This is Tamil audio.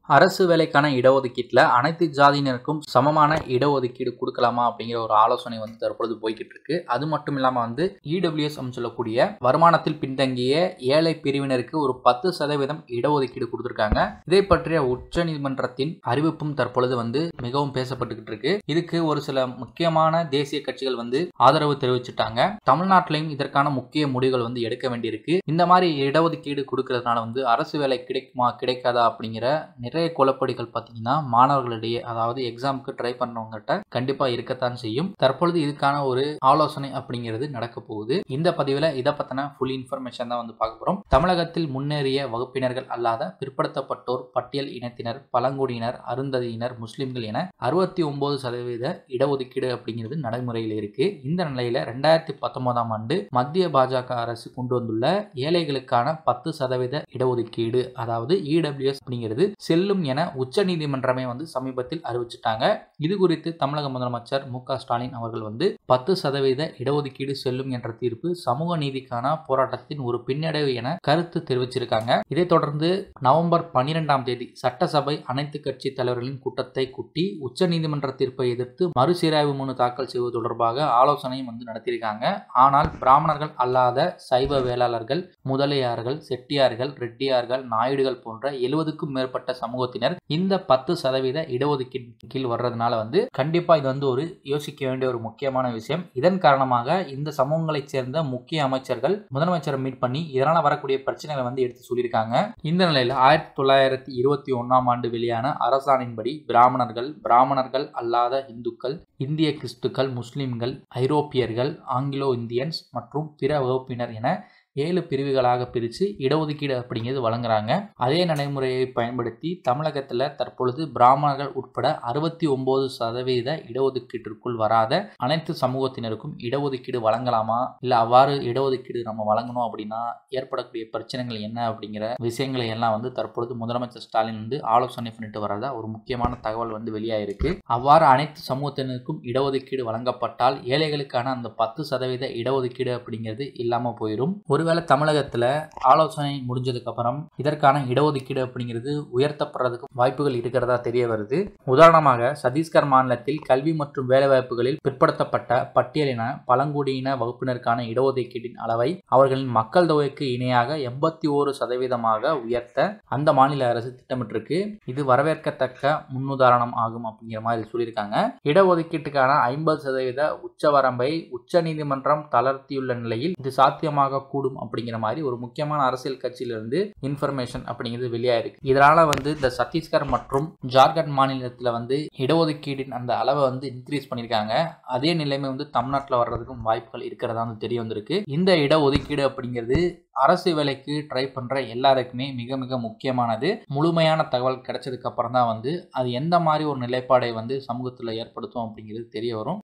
அரசு வேலைக்கான இடஒதுக்கீட்டில் அனைத்து ஜாதியினருக்கும் சமமான இடஒதுக்கீடு கொடுக்கலாமா அப்படிங்கிற ஒரு ஆலோசனை வந்து தற்பொழுது போய்கிட்டு இருக்கு அது மட்டும் இல்லாமல் வந்து இடபிள்யூஎஸ் சொல்லக்கூடிய வருமானத்தில் பின்தங்கிய ஏழை பிரிவினருக்கு ஒரு பத்து சதவீதம் இடஒதுக்கீடு கொடுத்துருக்காங்க இதை பற்றிய உச்ச நீதிமன்றத்தின் அறிவிப்பும் தற்பொழுது வந்து மிகவும் பேசப்பட்டுக்கிட்டு இருக்கு இதுக்கு ஒரு சில முக்கியமான தேசிய கட்சிகள் வந்து ஆதரவு தெரிவிச்சுட்டாங்க தமிழ்நாட்டிலையும் இதற்கான முக்கிய முடிவுகள் வந்து எடுக்க வேண்டியிருக்கு இந்த மாதிரி இடஒதுக்கீடு கொடுக்கறதுனால வந்து அரசு வேலை கிடைக்குமா கிடைக்காதா அப்படிங்கிற நிறைய குழப்படிகள் பார்த்தீங்கன்னா மாணவர்களிடையே அதாவது எக்ஸாமுக்கு ட்ரை பண்ணவங்ககிட்ட கண்டிப்பா இருக்கத்தான் செய்யும் தற்பொழுது இதுக்கான ஒரு ஆலோசனை அப்படிங்கிறது நடக்க போகுது இந்த பதிவில் இதை பத்தின ஃபுல் இன்ஃபர்மேஷன் தான் வந்து பார்க்க போறோம் தமிழகத்தில் முன்னேறிய வகுப்பினர்கள் அல்லாத பிற்படுத்தப்பட்டோர் பட்டியல் இனத்தினர் பழங்குடியினர் அருந்ததியினர் முஸ்லிம்கள் என அறுபத்தி ஒன்பது சதவீத இடஒதுக்கீடு அப்படிங்கிறது நடைமுறையில் இருக்கு இந்த நிலையில ரெண்டாயிரத்தி பத்தொன்பதாம் ஆண்டு மத்திய பாஜக அரசு கொண்டு வந்துள்ள ஏழைகளுக்கான பத்து சதவீத இடஒதுக்கீடு அதாவது இடபிள்யூஎஸ் அப்படிங்கிறது செல்லும் என உச்ச நீதிமன்றமே வந்து சமீபத்தில் அறிவிச்சிட்டாங்க இது குறித்து தமிழக முதலமைச்சர் மு ஸ்டாலின் அவர்கள் வந்து பத்து சதவீத இடஒதுக்கீடு செல்லும் என்ற தீர்ப்பு சமூக நீதிக்கான போராட்டத்தின் ஒரு பின்னடைவு என கருத்து தெரிவிச்சிருக்காங்க இதைத் தொடர்ந்து நவம்பர் பன்னிரெண்டாம் தேதி சட்டசபை அனைத்து கட்சி தலைவர்களின் கூட்டத்தை கூட்டி உச்ச நீதிமன்ற தீர்ப்பை எதிர்த்து மறுசீராய்வு மனு தாக்கல் செய்வது தொடர்பாக ஆலோசனையும் வந்து நடத்தியிருக்காங்க ஆனால் பிராமணர்கள் அல்லாத சைவ வேளாளர்கள் முதலியார்கள் செட்டியார்கள் ரெட்டியார்கள் நாயுடுகள் போன்ற எழுபதுக்கும் மேற்பட்ட சமூகத்தினர் இந்த பத்து சதவீத இடஒதுக்கீடு கீழ் வர்றதுனால வந்து கண்டிப்பா இது வந்து ஒரு யோசிக்க வேண்டிய ஒரு முக்கியமான விஷயம் இதன் காரணமாக இந்த சமூகங்களைச் சேர்ந்த முக்கிய அமைச்சர்கள் முதலமைச்சரை மீட் பண்ணி இதனால வரக்கூடிய பிரச்சனைகளை வந்து எடுத்து சொல்லியிருக்காங்க இந்த நிலையில் ஆயிரத்தி தொள்ளாயிரத்தி இருபத்தி ஒன்னாம் ஆண்டு வெளியான அரசாணின்படி பிராமணர்கள் பிராமணர்கள் அல்லாத இந்துக்கள் இந்திய கிறிஸ்துக்கள் முஸ்லிம்கள் ஐரோப்பியர்கள் ஆங்கிலோ இந்தியன்ஸ் மற்றும் பிற வகுப்பினர் என ஏழு பிரிவுகளாக பிரித்து இடஒதுக்கீடு அப்படிங்கிறது வழங்குறாங்க அதே நடைமுறையை பயன்படுத்தி தமிழகத்தில் தற்பொழுது பிராமணர்கள் உட்பட அறுபத்தி ஒன்பது சதவீத இடஒதுக்கீட்டிற்குள் வராத அனைத்து சமூகத்தினருக்கும் இடஒதுக்கீடு வழங்கலாமா இல்லை அவ்வாறு இடஒதுக்கீடு நம்ம வழங்கணும் அப்படின்னா ஏற்படக்கூடிய பிரச்சனைகள் என்ன அப்படிங்கிற விஷயங்களை எல்லாம் வந்து தற்பொழுது முதலமைச்சர் ஸ்டாலின் வந்து ஆலோசனை பண்ணிட்டு வரதா ஒரு முக்கியமான தகவல் வந்து வெளியாயிருக்கு அவ்வாறு அனைத்து சமூகத்தினருக்கும் இடஒதுக்கீடு வழங்கப்பட்டால் ஏழைகளுக்கான அந்த பத்து சதவீத இடஒதுக்கீடு அப்படிங்கிறது இல்லாமல் போயிடும் ஒரு ஒருவேளை தமிழகத்தில் ஆலோசனை முடிஞ்சதுக்கு அப்புறம் இதற்கான இடஒதுக்கீடு அப்படிங்கிறது உயர்த்தப்படுறதுக்கு வாய்ப்புகள் இருக்கிறதா தெரிய வருது உதாரணமாக சத்தீஸ்கர் மாநிலத்தில் கல்வி மற்றும் வேலைவாய்ப்புகளில் பிற்படுத்தப்பட்ட பட்டியலின பழங்குடியின வகுப்பினருக்கான இடஒதுக்கீட்டின் அளவை அவர்களின் மக்கள் தொகைக்கு இணையாக எண்பத்தி ஓரு சதவீதமாக உயர்த்த அந்த மாநில அரசு திட்டமிட்டிருக்கு இது வரவேற்கத்தக்க முன்னுதாரணம் ஆகும் அப்படிங்கிற மாதிரி சொல்லியிருக்காங்க இடஒதுக்கீட்டுக்கான ஐம்பது சதவீத உச்சவரம்பை உச்ச நீதிமன்றம் தளர்த்தியுள்ள நிலையில் இது சாத்தியமாக கூடும் அப்படிங்கிற மாதிரி ஒரு முக்கியமான அரசியல் கட்சியிலிருந்து இன்ஃபர்மேஷன் அப்படிங்கிறது வெளியாயிருக்கு இதனால வந்து இந்த சத்தீஸ்கர் மற்றும் ஜார்க்கண்ட் மாநிலத்தில் வந்து இடஒதுக்கீடின் அந்த அளவை வந்து இன்க்ரீஸ் பண்ணியிருக்காங்க அதே நிலைமை வந்து தமிழ்நாட்டில் வர்றதுக்கும் வாய்ப்புகள் இருக்கிறதா வந்து தெரிய வந்திருக்கு இந்த இடஒதுக்கீடு அப்படிங்கிறது அரசு வேலைக்கு ட்ரை பண்ணுற எல்லாருக்குமே மிக மிக முக்கியமானது முழுமையான தகவல் கிடைச்சதுக்கு அப்புறம் தான் வந்து அது எந்த மாதிரி ஒரு நிலைப்பாடை வந்து சமூகத்தில் ஏற்படுத்தும் அப்படிங்கிறது தெரிய வரும்